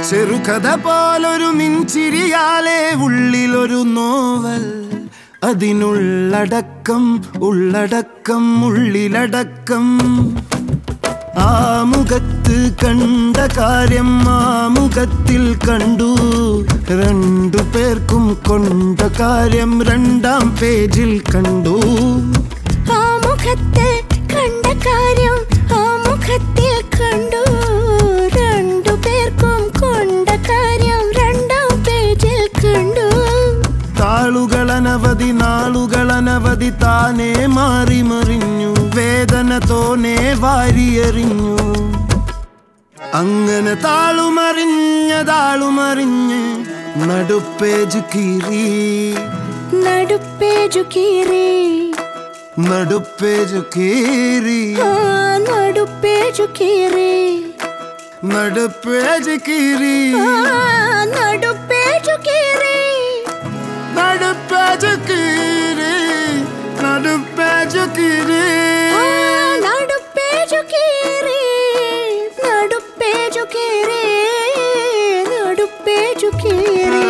ചെറുകഥ പോലൊരു മിഞ്ചിരിയാലേ ഉള്ളിലൊരു നോവൽ അതിനുള്ളടക്കം ഉള്ളടക്കം ഉള്ളിലടക്കം ആ മുഖത്ത് കണ്ട കാര്യം ആ മുഖത്തിൽ കണ്ടു രണ്ടു പേർക്കും കൊണ്ട കാര്യം രണ്ടാം പേജിൽ കണ്ടു ആ മുഖത്ത് കണ്ട കാര്യം ആ മുഖത്തിൽ കണ്ടു രണ്ടു പേർക്കും കൊണ്ട കാര്യം രണ്ടാം പേജിൽ കണ്ടു താളുകൾ അനവധി നാളുകൾ അനവധി താനേ മാറി മറിഞ്ഞു വേദന തോനെ വാരിയെറിഞ്ഞു അങ്ങനെ താളുമറിഞ്ഞ താളുമറിഞ്ഞ് നടുപ്പേജ് കീറി നടുപ്പേജു കീറി നടുപ്പേജ് കീറി ആ നടുപ്പേജു കീറി നടുപ്പേജ് കീറി ആ നടുപ്പേജു കീറി നടുപ്പേജ് കീറി നടുപ്പേജ് കീറി ആ നടുപ്പേജു കീറി നടുപ്പേജു കീറി നടുപ്പേജു കീറി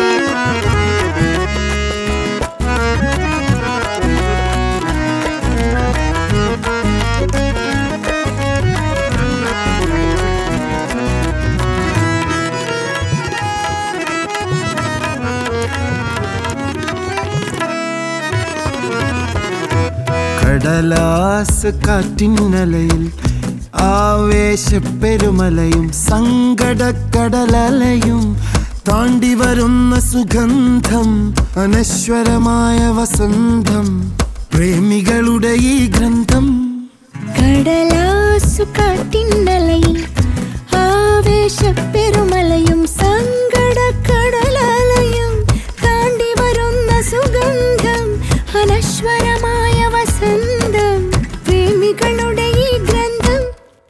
കടലാസ് കാറ്റിന്നലയിൽ ആവേശപ്പെരുമലയും സങ്കടക്കടലലയും താണ്ടി വരുന്ന സുഗന്ധം അനശ്വരമായ വസന്തം പ്രേമികളുടെ ഈ ഗ്രന്ഥം കടലാസു കാട്ടിന്നലയിൽ ആവേശപ്പെരുമലയും സങ്കടക്കടലലയും താണ്ടി വരുന്ന സുഗന്ധം അനശ്വരമായ വസന്തം പ്രേമികളുടെ ഈ ഗ്രന്ഥം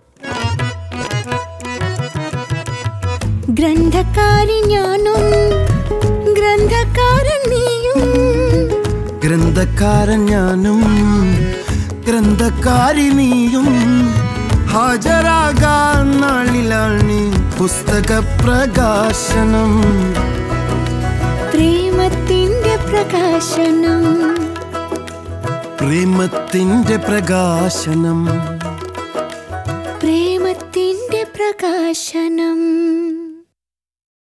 ഗ്രന്ഥകാരി ഞാനും ഗ്രന്ഥകാരൻ നീയും ഗ്രന്ഥക്കാരൻ ഞാനും ഗ്രന്ഥക്കാരി നീയും ഹാജരാകാൻ നാളിലാണ് പുസ്തക പ്രകാശനം പ്രേമത്തിന്റെ പ്രകാശനം പ്രേമത്തിന്റെ പ്രകാശനം പ്രേമത്തിന്റെ പ്രകാശനം